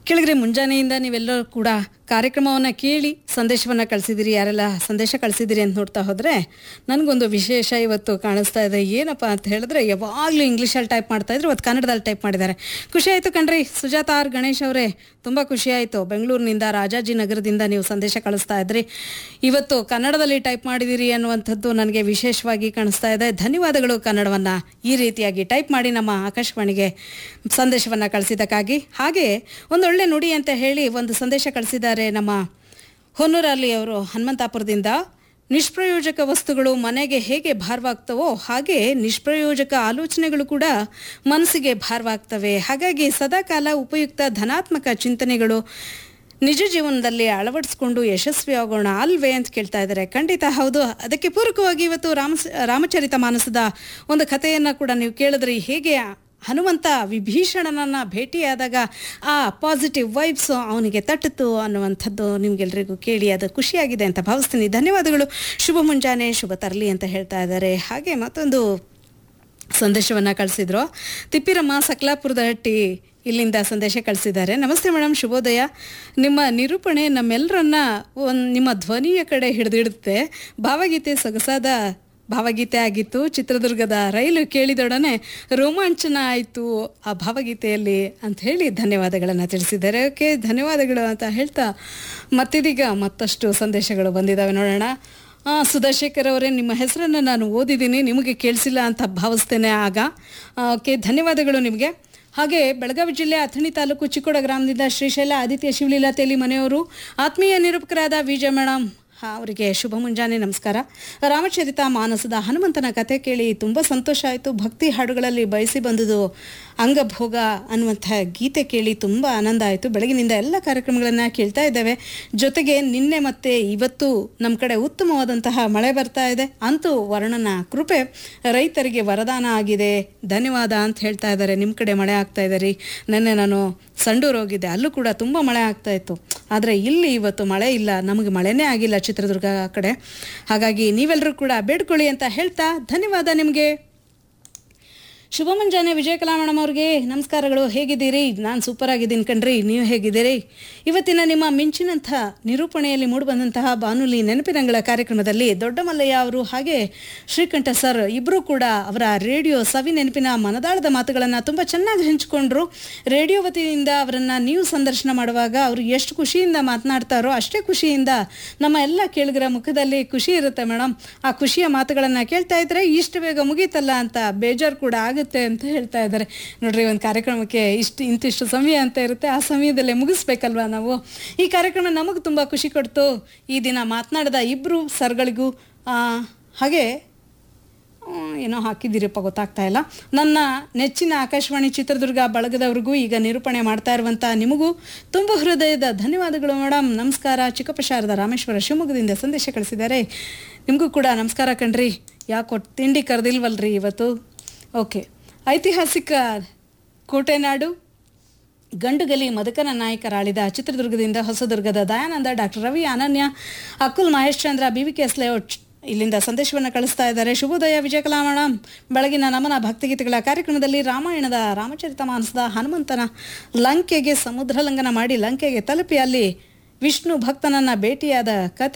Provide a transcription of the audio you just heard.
ಕೆಳಗರೆ ಮುಂಜಾನೆಯಿಂದ ನೀವೆಲ್ಲರೂ ಕೂಡ ಕಾರ್ಯಕ್ರಮವನ್ನು ಕೇಳಿ ಸಂದೇಶವನ್ನು ಕಳಿಸಿದಿರಿ ಯಾರೆಲ್ಲ ಸಂದೇಶ ಕಳಿಸಿದಿರಿ ಅಂತ ನೋಡ್ತಾ ಹೋದರೆ ನನಗೊಂದು ವಿಶೇಷ ಇವತ್ತು ಕಾಣಿಸ್ತಾ ಇದೆ ಏನಪ್ಪ ಅಂತ ಹೇಳಿದ್ರೆ ಯಾವಾಗಲೂ ಇಂಗ್ಲೀಷಲ್ಲಿ ಟೈಪ್ ಮಾಡ್ತಾ ಇದ್ರು ಇವತ್ತು ಕನ್ನಡದಲ್ಲಿ ಟೈಪ್ ಮಾಡಿದ್ದಾರೆ ಖುಷಿ ಆಯಿತು ಕಣ್ರಿ ಸುಜಾತ ಆರ್ ಗಣೇಶ್ ಅವರೇ ತುಂಬ ಖುಷಿ ಆಯಿತು ಬೆಂಗಳೂರಿನಿಂದ ರಾಜಾಜಿನಗರದಿಂದ ನೀವು ಸಂದೇಶ ಕಳಿಸ್ತಾ ಇದ್ರಿ ಇವತ್ತು ಕನ್ನಡದಲ್ಲಿ ಟೈಪ್ ಮಾಡಿದಿರಿ ಅನ್ನುವಂಥದ್ದು ನನಗೆ ವಿಶೇಷವಾಗಿ ಕಾಣಿಸ್ತಾ ಇದೆ ಧನ್ಯವಾದಗಳು ಕನ್ನಡವನ್ನು ಈ ರೀತಿಯಾಗಿ ಟೈಪ್ ಮಾಡಿ ನಮ್ಮ ಆಕಾಶವಾಣಿಗೆ ಸಂದೇಶವನ್ನು ಕಳಿಸಿದ್ದಕ್ಕಾಗಿ ಹಾಗೆ ಒಂದೊಳ್ಳೆ ನುಡಿ ಅಂತ ಹೇಳಿ ಒಂದು ಸಂದೇಶ ಕಳಿಸಿದ್ದಾರೆ ನಮ್ಮ ಹೊನ್ನೂರಲ್ಲಿ ಅವರು ಹನುಮಂತಾಪುರದಿಂದ ನಿಷ್ಪ್ರಯೋಜಕ ವಸ್ತುಗಳು ಮನೆಗೆ ಹೇಗೆ ಭಾರವಾಗ್ತವೋ ಹಾಗೆ ನಿಷ್ಪ್ರಯೋಜಕ ಆಲೋಚನೆಗಳು ಕೂಡ ಮನಸ್ಸಿಗೆ ಭಾರವಾಗ್ತವೆ ಹಾಗಾಗಿ ಸದಾಕಾಲ ಉಪಯುಕ್ತ ಧನಾತ್ಮಕ ಚಿಂತನೆಗಳು ನಿಜ ಜೀವನದಲ್ಲಿ ಅಳವಡಿಸ್ಕೊಂಡು ಯಶಸ್ವಿ ಆಗೋಣ ಅಲ್ವೇ ಅಂತ ಕೇಳ್ತಾ ಇದ್ದಾರೆ ಖಂಡಿತ ಹೌದು ಅದಕ್ಕೆ ಪೂರಕವಾಗಿ ಇವತ್ತು ರಾಮ ರಾಮಚರಿತ ಮಾನಸದ ಒಂದು ಕಥೆಯನ್ನು ಕೂಡ ನೀವು ಕೇಳಿದ್ರಿ ಹೇಗೆ ಹನುಮಂತ ವಿಭೀಷಣನನ್ನ ಭೇಟಿಯಾದಾಗ ಆ ಪಾಸಿಟಿವ್ ವೈಬ್ಸ್ ಅವನಿಗೆ ತಟ್ಟಿತು ಅನ್ನುವಂಥದ್ದು ನಿಮ್ಗೆಲ್ರಿಗೂ ಕೇಳಿ ಅದು ಖುಷಿಯಾಗಿದೆ ಅಂತ ಭಾವಿಸ್ತೀನಿ ಧನ್ಯವಾದಗಳು ಶುಭ ಮುಂಜಾನೆ ಶುಭ ತರಲಿ ಅಂತ ಹೇಳ್ತಾ ಇದ್ದಾರೆ ಹಾಗೆ ಮತ್ತೊಂದು ಸಂದೇಶವನ್ನು ಕಳಿಸಿದ್ರು ತಿಪ್ಪಿರಮ್ಮ ಸಕಲಾಪುರದ ಹಟ್ಟಿ ಇಲ್ಲಿಂದ ಸಂದೇಶ ಕಳಿಸಿದ್ದಾರೆ ನಮಸ್ತೆ ಮೇಡಮ್ ಶುಭೋದಯ ನಿಮ್ಮ ನಿರೂಪಣೆ ನಮ್ಮೆಲ್ಲರನ್ನ ಒಂದು ನಿಮ್ಮ ಧ್ವನಿಯ ಕಡೆ ಹಿಡಿದಿಡುತ್ತೆ ಭಾವಗೀತೆ ಸೊಗಸಾದ ಭಾವಗೀತೆ ಆಗಿತ್ತು ಚಿತ್ರದುರ್ಗದ ರೈಲು ಕೇಳಿದೊಡನೆ ರೋಮಾಂಚನ ಆಯಿತು ಆ ಭಾವಗೀತೆಯಲ್ಲಿ ಅಂತ ಹೇಳಿ ಧನ್ಯವಾದಗಳನ್ನು ತಿಳಿಸಿದ್ದಾರೆ ಓಕೆ ಧನ್ಯವಾದಗಳು ಅಂತ ಹೇಳ್ತಾ ಮತ್ತಿದೀಗ ಮತ್ತಷ್ಟು ಸಂದೇಶಗಳು ಬಂದಿದ್ದಾವೆ ನೋಡೋಣ ಆ, ಸುಧಾಶೇಖರ್ ಅವರೇ ನಿಮ್ಮ ಹೆಸರನ್ನು ನಾನು ಓದಿದ್ದೀನಿ ನಿಮಗೆ ಕೇಳಿಸಿಲ್ಲ ಅಂತ ಭಾವಿಸ್ತೇನೆ ಆಗ ಆ, ಓಕೆ ಧನ್ಯವಾದಗಳು ನಿಮಗೆ ಹಾಗೆ ಬೆಳಗಾವಿ ಜಿಲ್ಲೆ ಅಥಣಿ ತಾಲೂಕು ಚಿಕ್ಕೋಡ ಗ್ರಾಮದಿಂದ ಶ್ರೀಶೈಲ ಆದಿತ್ಯ ಶಿವಲೀಲಾ ತೇಲಿ ಮನೆಯವರು ಆತ್ಮೀಯ ನಿರೂಪಕರಾದ ವಿಜಯ ಮೇಡಮ್ ಹಾ, ಅವರಿಗೆ ಶುಭ ಮುಂಜಾನೆ ನಮಸ್ಕಾರ ರಾಮಚರಿತ ಮಾನಸದ ಹನುಮಂತನ ಕತೆ ಕೇಳಿ ತುಂಬ ಸಂತೋಷ ಆಯಿತು ಭಕ್ತಿ ಹಾಡುಗಳಲ್ಲಿ ಬಯಸಿ ಬಂದುದು ಅಂಗಭೋಗ ಅನ್ನುವಂಥ ಗೀತೆ ಕೇಳಿ ತುಂಬ ಆನಂದ ಆಯಿತು ಬೆಳಗಿನಿಂದ ಎಲ್ಲ ಕಾರ್ಯಕ್ರಮಗಳನ್ನು ಕೇಳ್ತಾ ಇದ್ದೇವೆ ಜೊತೆಗೆ ನಿನ್ನೆ ಮತ್ತೆ ಇವತ್ತು ನಮ್ಮ ಕಡೆ ಉತ್ತಮವಾದಂತಹ ಮಳೆ ಬರ್ತಾ ಇದೆ ಅಂತೂ ವರ್ಣನ ಕೃಪೆ ರೈತರಿಗೆ ವರದಾನ ಆಗಿದೆ ಧನ್ಯವಾದ ಅಂತ ಹೇಳ್ತಾ ಇದ್ದಾರೆ ನಿಮ್ಮ ಕಡೆ ಮಳೆ ಆಗ್ತಾ ಇದೆ ರೀ ನಿನ್ನೆ ನಾನು ಸಂಡೂರು ಹೋಗಿದ್ದೆ ಅಲ್ಲೂ ಕೂಡ ತುಂಬ ಮಳೆ ಆಗ್ತಾ ಇತ್ತು ಆದರೆ ಇಲ್ಲಿ ಇವತ್ತು ಮಳೆ ಇಲ್ಲ ನಮಗೆ ಮಳೆನೇ ಆಗಿಲ್ಲ ಚಿತ್ರದುರ್ಗ ಕಡೆ ಹಾಗಾಗಿ ನೀವೆಲ್ಲರೂ ಕೂಡ ಬೇಡ್ಕೊಳ್ಳಿ ಅಂತ ಹೇಳ್ತಾ ಧನ್ಯವಾದ ನಿಮಗೆ ಶುಭ ಮುಂಜಾನೆ ವಿಜಯ ಕಲಾ ಮೇಡಮ್ ಅವ್ರಿಗೆ ನಮಸ್ಕಾರಗಳು ಹೇಗಿದ್ದೀರಿ ನಾನು ಸೂಪರ್ ಆಗಿದ್ದೀನಿ ಕಣ್ರಿ ನೀವು ಹೇಗಿದ್ದೀರಿ ಇವತ್ತಿನ ನಿಮ್ಮ ಮಿಂಚಿನಂಥ ನಿರೂಪಣೆಯಲ್ಲಿ ಮೂಡಿಬಂದಂತಹ ಬಾನುಲಿ ನೆನಪಿನಂಗಳ ಕಾರ್ಯಕ್ರಮದಲ್ಲಿ ದೊಡ್ಡ ಮಲ್ಲಯ್ಯ ಅವರು ಹಾಗೆ ಶ್ರೀಕಂಠ ಸರ್ ಇಬ್ಬರೂ ಕೂಡ ಅವರ ರೇಡಿಯೋ ಸವಿ ನೆನಪಿನ ಮನದಾಳದ ಮಾತುಗಳನ್ನು ತುಂಬ ಚೆನ್ನಾಗಿ ಹಂಚಿಕೊಂಡ್ರು ರೇಡಿಯೋ ವತಿಯಿಂದ ಅವರನ್ನು ನೀವು ಸಂದರ್ಶನ ಮಾಡುವಾಗ ಅವರು ಎಷ್ಟು ಖುಷಿಯಿಂದ ಮಾತನಾಡ್ತಾರೋ ಅಷ್ಟೇ ಖುಷಿಯಿಂದ ನಮ್ಮ ಎಲ್ಲ ಕೇಳುಗರ ಮುಖದಲ್ಲಿ ಖುಷಿ ಇರುತ್ತೆ ಮೇಡಮ್ ಆ ಖುಷಿಯ ಮಾತುಗಳನ್ನು ಕೇಳ್ತಾ ಇದ್ರೆ ಇಷ್ಟು ಬೇಗ ಮುಗೀತಲ್ಲ ಅಂತ ಬೇಜಾರು ಕೂಡ ಆಗುತ್ತೆ ಅಂತ ಹೇಳ್ತಾ ಇದ್ದಾರೆ ನೋಡ್ರಿ ಒಂದು ಕಾರ್ಯಕ್ರಮಕ್ಕೆ ಇಷ್ಟು ಇಂತಿಷ್ಟು ಸಮಯ ಅಂತ ಇರುತ್ತೆ ಆ ಸಮಯದಲ್ಲೇ ಮುಗಿಸ್ಬೇಕಲ್ವಾ ನಾವು ಈ ಕಾರ್ಯಕ್ರಮ ನಮಗೆ ತುಂಬ ಖುಷಿ ಕೊಡ್ತು ಈ ದಿನ ಮಾತನಾಡಿದ ಇಬ್ಬರು ಸರ್ಗಳಿಗೂ ಆ, ಹಾಗೆ ಆ, ಏನೋ ಹಾಕಿದ್ದೀರಪ್ಪ ಗೊತ್ತಾಗ್ತಾ ಇಲ್ಲ ನನ್ನ ನೆಚ್ಚಿನ ಆಕಾಶವಾಣಿ ಚಿತ್ರದುರ್ಗ ಬಳಗದವ್ರಿಗೂ ಈಗ ನಿರೂಪಣೆ ಮಾಡ್ತಾ ಇರುವಂಥ ನಿಮಗೂ ತುಂಬ ಹೃದಯದ ಧನ್ಯವಾದಗಳು ಮೇಡಮ್ ನಮಸ್ಕಾರ ಚಿಕ್ಕಪ್ಪ ಶಾರದ ರಾಮೇಶ್ವರ ಶಿವಮೊಗ್ಗದಿಂದ ಸಂದೇಶ ಕಳಿಸಿದ್ದಾರೆ ನಿಮಗೂ ಕೂಡ ನಮಸ್ಕಾರ ಕಣ್ರಿ ಯಾಕೋ ತಿಂಡಿ ಕರೆದಿಲ್ವಲ್ರಿ ಇವತ್ತು ಓಕೆ ಐತಿಹಾಸಿಕ ಕೋಟೆನಾಡು ಗಂಡುಗಲಿ ಮದಕನ ನಾಯಕರಾಳಿದ ಚಿತ್ರದುರ್ಗದಿಂದ ಹೊಸದುರ್ಗದ Dayananda doctor Ravi Ananya Akul Mahesh Chandra B V K S layout ಇಲ್ಲಿಂದ ಸಂದೇಶವನ್ನು ಕಳಿಸ್ತಾ ಇದ್ದಾರೆ ಶುಭೋದಯ ವಿಜಯಕಲಾ ಮೇಡಮ್ ಬೆಳಗಿನ ನಮನ ಭಕ್ತಿಗೀತೆಗಳ ಕಾರ್ಯಕ್ರಮದಲ್ಲಿ ರಾಮಾಯಣದ ರಾಮಚರಿತ ಮಾನಸದ ಹನುಮಂತನ ಲಂಕೆಗೆ ಸಮುದ್ರ ಲಂಘನ ಮಾಡಿ ಲಂಕೆಗೆ ತಲುಪಿ ಅಲ್ಲಿ ವಿಷ್ಣು ಭಕ್ತನನ್ನ ಭೇಟಿಯಾದ ಕತೆ